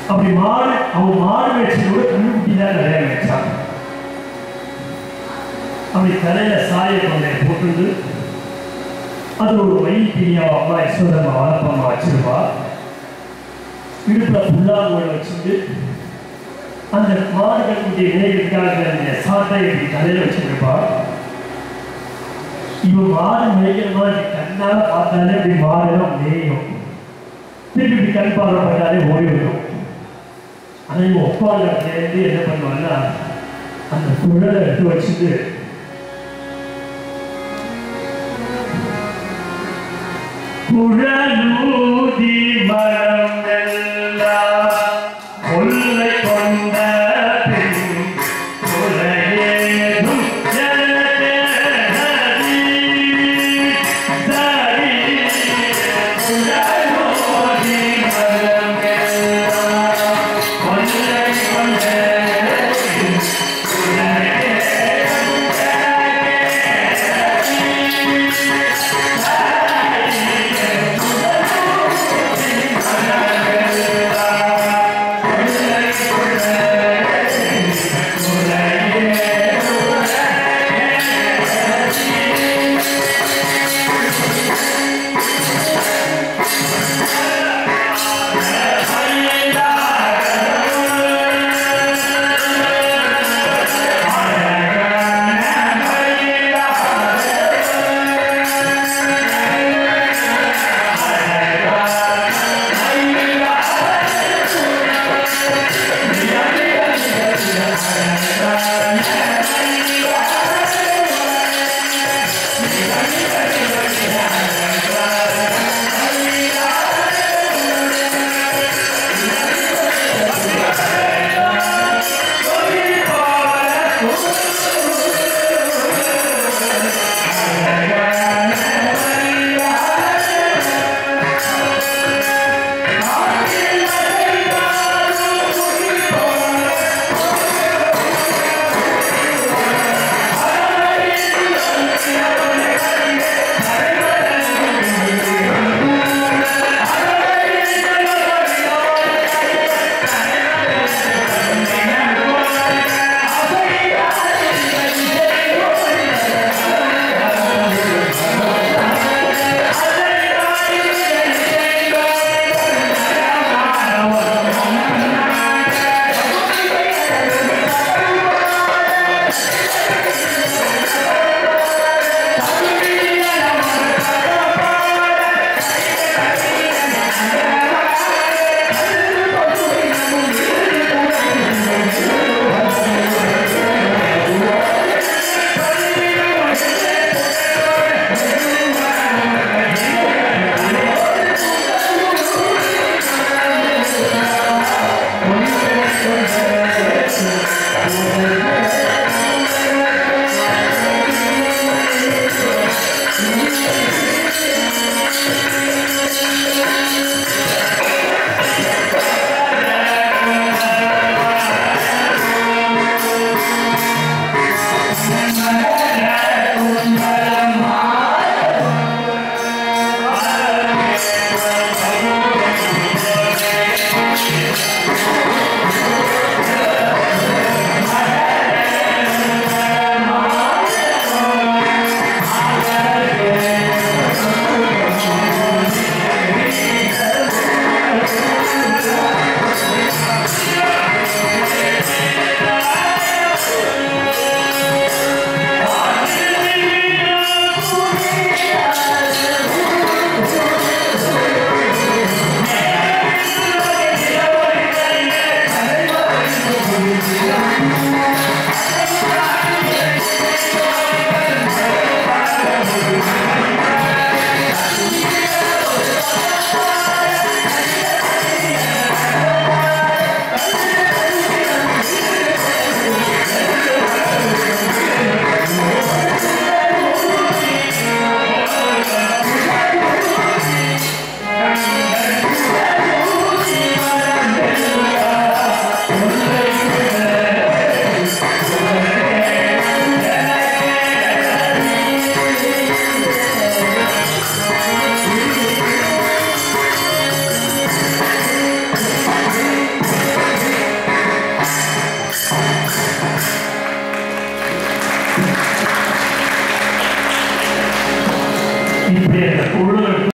அப்படி மாடு அவன் மாடு வச்சதோட கண்ணுக்குட்டி தான் கல்யாணம் வச்சான் அப்படி தலையில சாய கொண்டை போட்டுட்டு அது ஒரு வயல் பிரியா அம்மா யசோதம்மா வளர்ப்பம்மா வச்சிருப்பா இடுப்புல புல்லாங்குழ வச்சுட்டு அந்த மாடுகள் குட்டிய நினைவுக்காக அந்த சாட்டை இப்படி தலையில வச்சிருப்பா இவன் மாடு மேய்க்கிற மாதிரி கண்ணால பார்த்தாலே இப்படி மாடுலாம் மேயும் திருப்பி இப்படி கண் பார்வை பண்ணாலே ஓடிவிடும் ஆனால் இவன் ஒப்பாளர்லேருந்து என்ன பண்ணுவான்னா அந்த குழலை எடுத்து வச்சுட்டு குழலூதி மரம் எல்லாம் கொள்ளை கொண்ட பின் குலையேதும் ஜனதேகதி சரி குழலூதி மரம் எல்லாம் கொள்ளை கொண்ட பின் குலையேதும் ஜனதேகதி இப்படி அந்த பொருளை